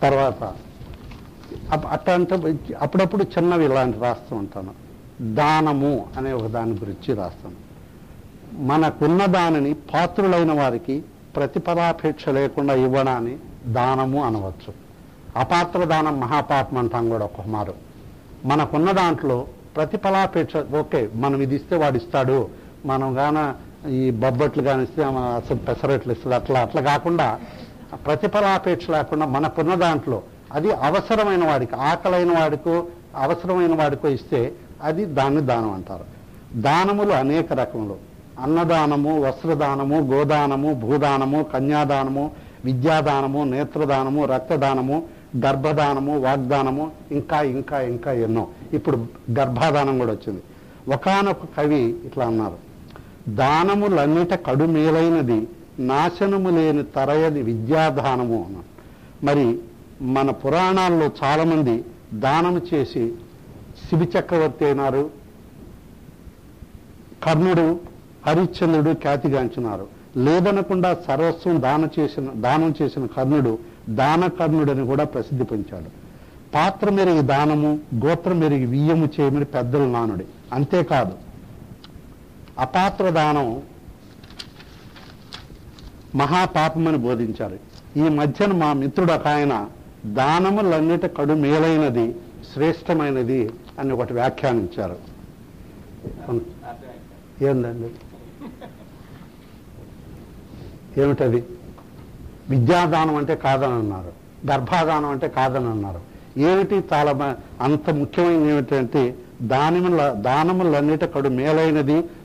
తర్వాత అప్- అట్లా అంటే అప్పుడప్పుడు చిన్నవి ఇలాంటి రాస్తూ ఉంటాను దానము అనే ఒక దాని గురించి రాస్తాను మనకున్న దానిని పాత్రులైన వారికి ప్రతిఫలాపేక్ష లేకుండా ఇవ్వడాన్ని దానము అనవచ్చు అపాత్ర దానం మహాపాపం అంటాం కూడా ఒక మారు మనకున్న దాంట్లో ప్రతిఫలాపేక్ష ఓకే మనం ఇది ఇస్తే వాడు ఇస్తాడు మనం గాన ఈ బొబ్బట్లు కానిస్తే మన అసలు పెసరట్లు ఇస్తాడు అట్లా అట్లా కాకుండా ప్రతిఫలాపేక్ష లేకుండా మనకున్న దాంట్లో అది అవసరమైన వాడికి ఆకలైన వాడికో అవసరమైన వాడికో ఇస్తే అది దాన్ని దానం అంటారు దానములు అనేక రకములు అన్నదానము వస్త్రదానము గోదానము భూదానము కన్యాదానము విద్యాదానము నేత్రదానము రక్తదానము గర్భదానము వాగ్దానము ఇంకా ఇంకా ఇంకా ఎన్నో ఇప్పుడు గర్భాదానం కూడా వచ్చింది ఒకానొక కవి ఇట్లా అన్నారు దానములన్నిట కడు మేలైనది నాశనము లేని తరయది విద్యాదానము అన్నారు మరి మన పురాణాల్లో చాలామంది దానము చేసి శిబి చక్రవర్తి అయినారు కర్ణుడు హరిశ్చంద్రుడు ఖ్యాతిగాంచినారు లేదనకుండా సర్వస్వం దాన చేసిన దానం చేసిన కర్ణుడు దాన కర్ణుడని కూడా ప్రసిద్ధి పొందాడు పాత్ర మెరిగి దానము గోత్రం మెరిగి వియ్యము చేయమని పెద్దలు నానుడి అంతేకాదు అపాత్ర దానం మహాపాపమని బోధించారు ఈ మధ్యన మా మిత్రుడు ఒక ఆయన దానములన్నిటి కడు మేలైనది శ్రేష్టమైనది అని ఒకటి వ్యాఖ్యానించారు ఏందండి ఏమిటది విద్యాదానం అంటే కాదని అన్నారు గర్భాదానం అంటే కాదని అన్నారు ఏమిటి చాలా మ- అంత ముఖ్యమైనది ఏమిటంటే దానిముల దానములన్నిటి కడు మేలైనది